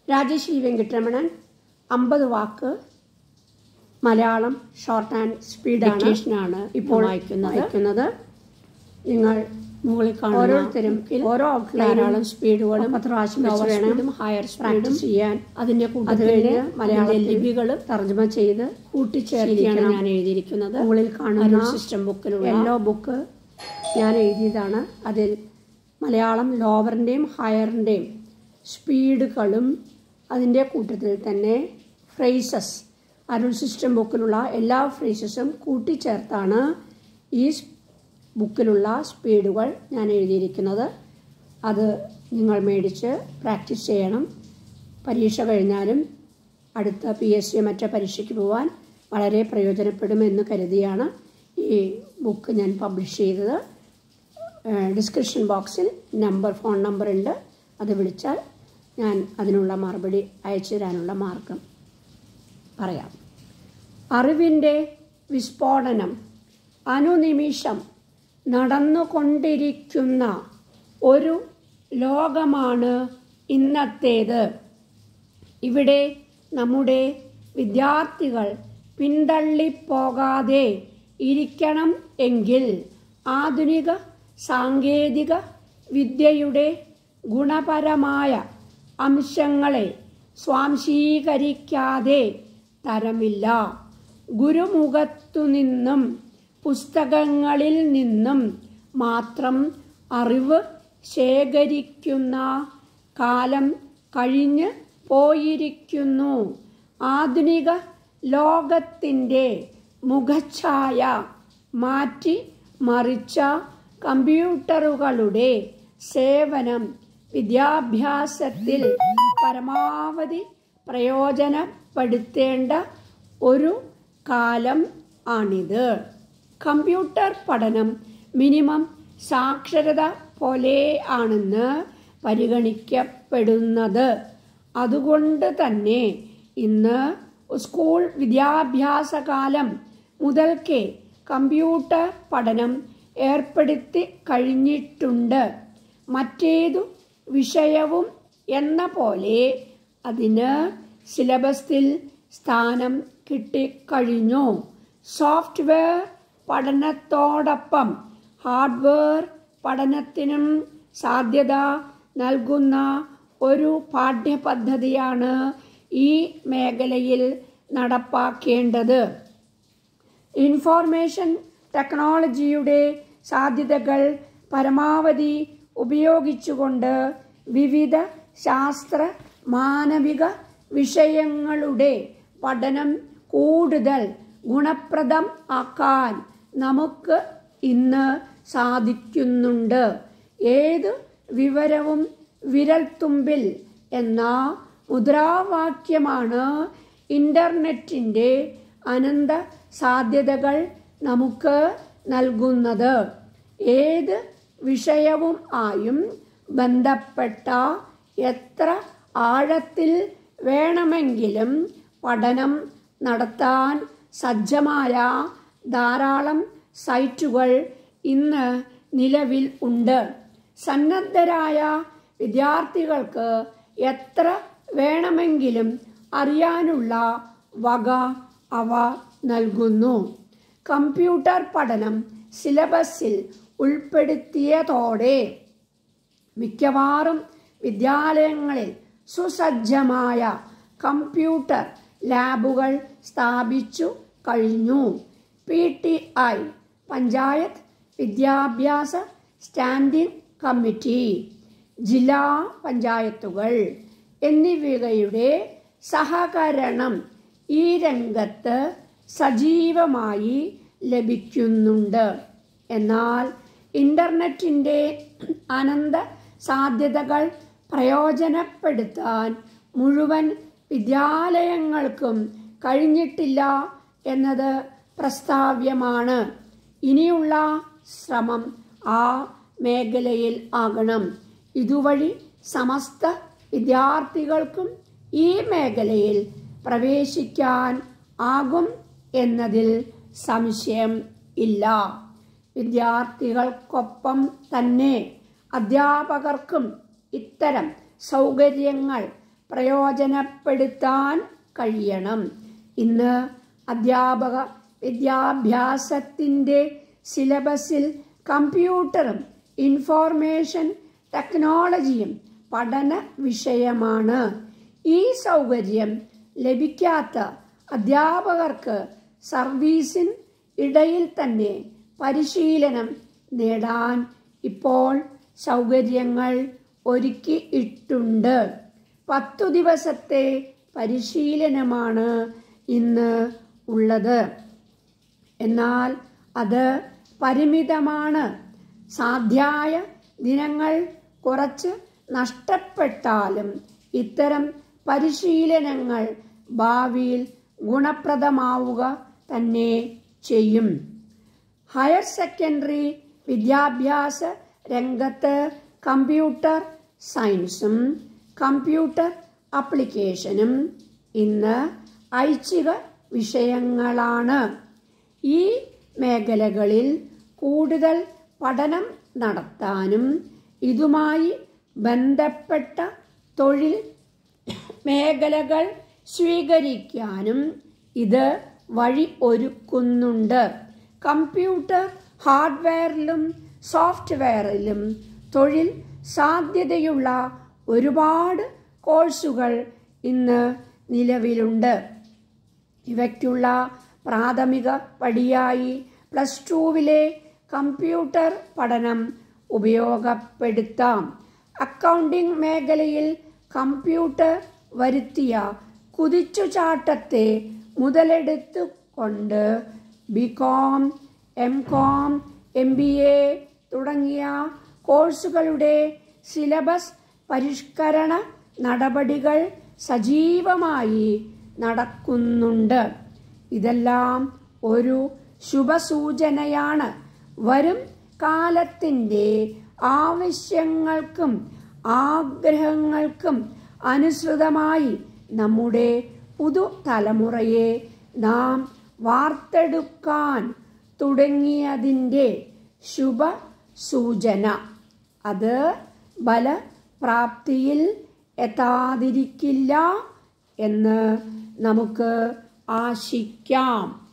രാജശ്രീ വെങ്കിട്ടരമണൻ അമ്പത് വാക്ക് Malayalam short and speed ഡിക്റ്റേഷനാണ് ഇപ്പോൾ വായിക്കുന്നത് വായിക്കുന്നത് നിങ്ങൾ മുകളിൽ കാണുന്ന ഓരോരുത്തരും ഓരോ ധാരാളം സ്പീഡുകളും പത്ത് പ്രാവശ്യം വെച്ച് വേണം ഹയർ സ്പീഡും ചെയ്യാൻ അതിന്റെ അത് കഴിഞ്ഞ് മലയാള ലിപികൾ തർജ്ജമ ചെയ്ത് കൂട്ടിച്ചേർത്തിയാണ് ഞാൻ എഴുതിയിരിക്കുന്നത് മുകളിൽ കാണുന്ന സിസ്റ്റം ബുക്കിലുള്ള യെല്ലോ ബുക്ക് ഞാൻ എഴുതിയതാണ് അതിൽ മലയാളം ലോവറിൻ്റെയും ഹയറിൻ്റെയും സ്പീഡുകളും അതിൻ്റെ കൂട്ടത്തിൽ തന്നെ ഫ്രേസസ് അരുൺ സിസ്റ്റം ബുക്കിലുള്ള എല്ലാ ഫ്രേസസും കൂട്ടിച്ചേർത്താണ് ഈ ബുക്കിലുള്ള സ്പീഡുകൾ ഞാൻ എഴുതിയിരിക്കുന്നത് അത് നിങ്ങൾ മേടിച്ച് പ്രാക്ടീസ് ചെയ്യണം പരീക്ഷ കഴിഞ്ഞാലും അടുത്ത പി എസ് സി മറ്റേ പരീക്ഷയ്ക്ക് പോകാൻ വളരെ പ്രയോജനപ്പെടുമെന്ന് കരുതിയാണ് ഈ ബുക്ക് ഞാൻ പബ്ലിഷ് ചെയ്തത് ഡിസ്ക്രിപ്ഷൻ ബോക്സിൽ നമ്പർ ഫോൺ നമ്പർ ഉണ്ട് അത് വിളിച്ചാൽ ഞാൻ അതിനുള്ള മറുപടി അയച്ചു തരാനുള്ള മാർഗം പറയാം അറിവിൻ്റെ വിസ്ഫോടനം അനുനിമിഷം നടന്നുകൊണ്ടിരിക്കുന്ന ഒരു ലോകമാണ് ഇന്നത്തേത് ഇവിടെ നമ്മുടെ വിദ്യാർത്ഥികൾ പിന്തള്ളിപ്പോകാതെ ഇരിക്കണം എങ്കിൽ ആധുനിക സാങ്കേതിക വിദ്യയുടെ ഗുണപരമായ അംശങ്ങളെ സ്വാംശീകരിക്കാതെ തരമില്ല ഗുരുമുഖത്തു നിന്നും പുസ്തകങ്ങളിൽ നിന്നും മാത്രം അറിവ് ശേഖരിക്കുന്ന കാലം കഴിഞ്ഞ് പോയിരിക്കുന്നു ആധുനിക ലോകത്തിൻ്റെ മുഖഛായ മാറ്റി മറിച്ച കമ്പ്യൂട്ടറുകളുടെ സേവനം വിദ്യാഭ്യാസത്തിൽ പരമാവധി പ്രയോജനപ്പെടുത്തേണ്ട ഒരു കാലം ആണിത് കമ്പ്യൂട്ടർ പഠനം മിനിമം സാക്ഷരത പോലെ ആണെന്ന് പരിഗണിക്കപ്പെടുന്നത് അതുകൊണ്ട് തന്നെ ഇന്ന് സ്കൂൾ വിദ്യാഭ്യാസ കാലം മുതൽക്കേ കമ്പ്യൂട്ടർ പഠനം ഏർപ്പെടുത്തി കഴിഞ്ഞിട്ടുണ്ട് മറ്റേതു വിഷയവും എന്ന പോലെ അതിന് സിലബസിൽ സ്ഥാനം കിട്ടിക്കഴിഞ്ഞു സോഫ്റ്റ്വെയർ പഠനത്തോടൊപ്പം ഹാർഡ്വെയർ പഠനത്തിനും സാധ്യത നൽകുന്ന ഒരു പാഠ്യപദ്ധതിയാണ് ഈ മേഖലയിൽ നടപ്പാക്കേണ്ടത് ഇൻഫോർമേഷൻ ടെക്നോളജിയുടെ സാധ്യതകൾ പരമാവധി ഉപയോഗിച്ചുകൊണ്ട് വിവിധ ശാസ്ത്ര മാനവിക വിഷയങ്ങളുടെ പഠനം കൂടുതൽ ഗുണപ്രദം ആക്കാൻ നമുക്ക് ഇന്ന് സാധിക്കുന്നുണ്ട് ഏത് വിവരവും വിരൽത്തുമ്പിൽ എന്ന മുദ്രാവാക്യമാണ് ഇൻ്റർനെറ്റിൻ്റെ അനന്ത സാധ്യതകൾ നമുക്ക് നൽകുന്നത് ഏത് വിഷയവും ആയും ബന്ധപ്പെട്ട എത്ര ആഴത്തിൽ വേണമെങ്കിലും പഠനം നടത്താൻ സജ്ജമായ ധാരാളം സൈറ്റുകൾ ഇന്ന് നിലവിൽ ഉണ്ട് സന്നദ്ധരായ വിദ്യാർത്ഥികൾക്ക് എത്ര വേണമെങ്കിലും അറിയാനുള്ള വക അവ നൽകുന്നു കമ്പ്യൂട്ടർ പഠനം സിലബസിൽ ഉൾപ്പെടുത്തിയതോടെ മിക്കവാറും വിദ്യാലയങ്ങളിൽ സുസജ്ജമായ കമ്പ്യൂട്ടർ ലാബുകൾ സ്ഥാപിച്ചു കഴിഞ്ഞു പി ടി ഐ പഞ്ചായത്ത് വിദ്യാഭ്യാസ സ്റ്റാൻഡിംഗ് കമ്മിറ്റി ജില്ലാ പഞ്ചായത്തുകൾ എന്നിവയുടെ സഹകരണം ഈ രംഗത്ത് സജീവമായി ലഭിക്കുന്നുണ്ട് എന്നാൽ ഇൻ്റർനെറ്റിൻ്റെ അനന്ത സാധ്യതകൾ പ്രയോജനപ്പെടുത്താൻ മുഴുവൻ വിദ്യാലയങ്ങൾക്കും കഴിഞ്ഞിട്ടില്ല എന്നത് പ്രസ്താവ്യമാണ് ഇനിയുള്ള ശ്രമം ആ മേഖലയിൽ ആകണം ഇതുവഴി സമസ്ത വിദ്യാർത്ഥികൾക്കും ഈ മേഖലയിൽ പ്രവേശിക്കാൻ ആകും എന്നതിൽ സംശയം ഇല്ല വിദ്യാർത്ഥികൾക്കൊപ്പം തന്നെ അധ്യാപകർക്കും ഇത്തരം സൗകര്യങ്ങൾ പ്രയോജനപ്പെടുത്താൻ കഴിയണം ഇന്ന് അധ്യാപക വിദ്യാഭ്യാസത്തിൻ്റെ സിലബസിൽ കമ്പ്യൂട്ടറും ഇൻഫോർമേഷൻ ടെക്നോളജിയും പഠന വിഷയമാണ് ഈ സൗകര്യം ലഭിക്കാത്ത അധ്യാപകർക്ക് സർവീസിൻ ഇടയിൽ തന്നെ പരിശീലനം നേടാൻ ഇപ്പോൾ സൗകര്യങ്ങൾ ഒരുക്കി ഇട്ടുണ്ട് പത്തു ദിവസത്തെ പരിശീലനമാണ് ഇന്ന് ഉള്ളത് എന്നാൽ അത് പരിമിതമാണ് സാധ്യായ ദിനങ്ങൾ കുറച്ച് നഷ്ടപ്പെട്ടാലും ഇത്തരം പരിശീലനങ്ങൾ ഭാവിയിൽ ഗുണപ്രദമാവുക തന്നെ ചെയ്യും ഹയർ സെക്കൻഡറി വിദ്യാഭ്യാസ രംഗത്ത് കമ്പ്യൂട്ടർ സയൻസും കമ്പ്യൂട്ടർ ആപ്ലിക്കേഷനും ഇന്ന് ഐച്ഛിക വിഷയങ്ങളാണ് ഈ മേഖലകളിൽ കൂടുതൽ പഠനം നടത്താനും ഇതുമായി ബന്ധപ്പെട്ട തൊഴിൽ മേഖലകൾ സ്വീകരിക്കാനും ഇത് വഴി ഒരുക്കുന്നുണ്ട് കമ്പ്യൂട്ടർ ഹാർഡ്വെയറിലും സോഫ്റ്റ്വെയറിലും തൊഴിൽ സാധ്യതയുള്ള ഒരുപാട് കോഴ്സുകൾ ഇന്ന് നിലവിലുണ്ട് ഇവയ്ക്കുള്ള പ്രാഥമിക പടിയായി പ്ലസ് ടുവിലെ കമ്പ്യൂട്ടർ പഠനം ഉപയോഗപ്പെടുത്താം അക്കൗണ്ടിംഗ് മേഖലയിൽ കമ്പ്യൂട്ടർ വരുത്തിയ കുതിച്ചുചാട്ടത്തെ മുതലെടുത്തുകൊണ്ട് B Com M Com M B A തുടങ്ങിയ കോഴ്സുകളുടെ സിലബസ് പരിഷ്കരണ നടപടികൾ സജീവമായി നടക്കുന്നുണ്ട് ഇതെല്ലാം ഒരു ശുഭസൂചനയാണ് വരും കാലത്തിൻ്റെ ആവശ്യങ്ങൾക്കും ആഗ്രഹങ്ങൾക്കും അനുസൃതമായി നമ്മുടെ പുതുതലമുറയെ നാം വാർത്തെടുക്കാൻ തുടങ്ങിയതിൻ്റെ ശുഭ സൂചന അത് ബലപ്രാപ്തിയിൽ എത്താതിരിക്കില്ല എന്ന് നമുക്ക് ആശിക്കാം